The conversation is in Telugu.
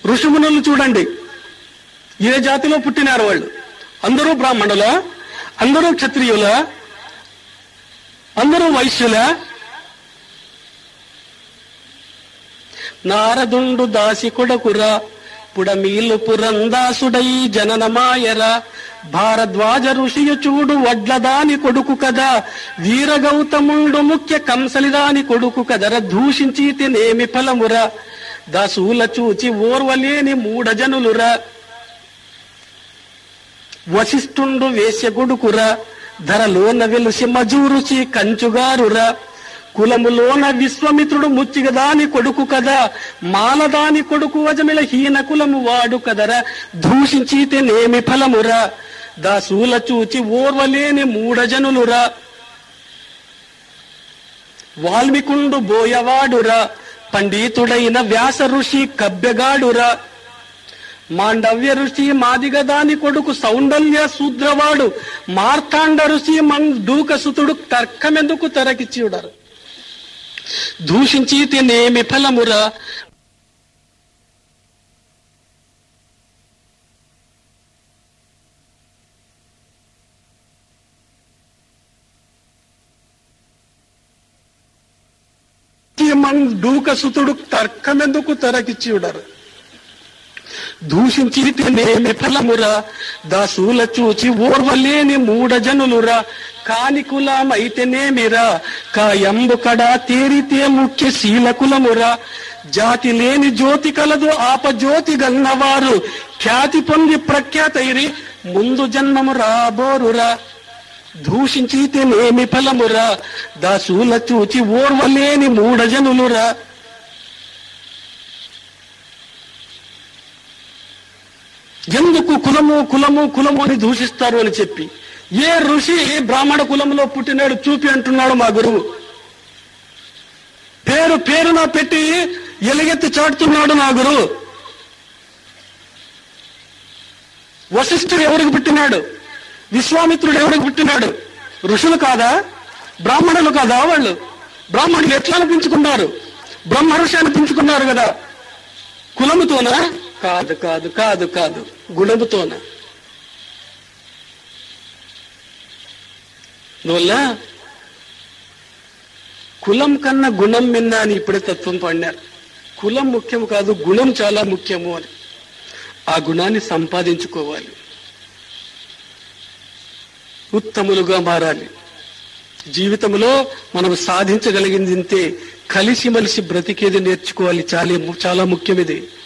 ఋషిమునులు చూడండి ఏ జాతిలో పుట్టినారు వాళ్ళు అందరూ బ్రాహ్మణుల అందరూ క్షత్రియుల అందరూ వైశ్యుల నారదుండు దాసి కొడకురా పుడమీలు పురందాసుడై జననమాయరా భారద్వాజ ఋషియు చూడు వడ్లదాని కొడుకు కదా వీరగౌతముండు ముఖ్య కంసలిదాని కొడుకు కదర దూషించి తినేమి ఫలమురా దాసూల చూచి ఓర్వలేని మూఢజనులురా వశిష్ఠుండు వేశ్య కొడుకురా ధరలోన వెలుసి మజూరుచి కంచుగారురా కులములోన విశ్వమిత్రుడు ముచ్చిగదాని కొడుకు కదా మాలదాని కొడుకు వజమిల హీన కులము వాడు కదరా దూషించితేనేమి ఫలమురా దాసూల చూచి ఓర్వలేని మూఢజనులురా వాల్మికుండు బోయవాడురా పండితుడైన వ్యాస ఋషి కబ్బెగాడురా మాండవ్య ఋషి మాదిగదాని కొడుకు సౌండల్య శూద్రవాడు మార్తాండ ఋషి మన్ దూకసుతుడు తర్కమెందుకు తెరకిచ్చియుడరు దూషించి తినేమి ఫలమురా మన్ దూకసుతుడు తర్కమెందుకు తెరకిచ్చియుడరు దూషించి తినేమి ఫలమురా దాసూల చూచి ఓర్వలేని మూఢజనులురా కాని కులమైతేనేమిరా కాయంబు కడా తేరితే ముఖ్య శీల కులమురా జాతి లేని జ్యోతి కలదు ఆపజ్యోతి గన్నవారు ఖ్యాతి పొంది ప్రఖ్యాతైరి ముందు జన్మము రాబోరురా దూషించి తినేమి ఫలమురా దాసూల చూచి ఓర్వలేని మూఢజనులురా ఎందుకు కులము కులము కులము అని దూషిస్తారు అని చెప్పి ఏ ఋషి బ్రాహ్మణ కులంలో పుట్టినాడు చూపి అంటున్నాడు మా గురువు పేరు పేరున పెట్టి ఎలుగెత్తి చాటుతున్నాడు నా గురువు వశిష్ఠుడు ఎవరికి పుట్టినాడు విశ్వామిత్రుడు ఎవరికి పుట్టినాడు ఋషులు కాదా బ్రాహ్మణులు కాదా వాళ్ళు బ్రాహ్మణులు ఎట్లా అనిపించుకున్నారు బ్రహ్మ ఋషి అనిపించుకున్నారు కదా కులముతోనా కాదు కాదు కాదు కాదు గుణముతోన అందువల్ల కులం కన్నా గుణం మిన్న అని ఇప్పుడే తత్వం పడినారు కులం ముఖ్యం కాదు గుణం చాలా ముఖ్యము అని ఆ గుణాన్ని సంపాదించుకోవాలి ఉత్తములుగా మారాలి జీవితంలో మనం సాధించగలిగింది ఇంతే కలిసిమలిసి బ్రతికేది నేర్చుకోవాలి చాలా చాలా ముఖ్యం ఇది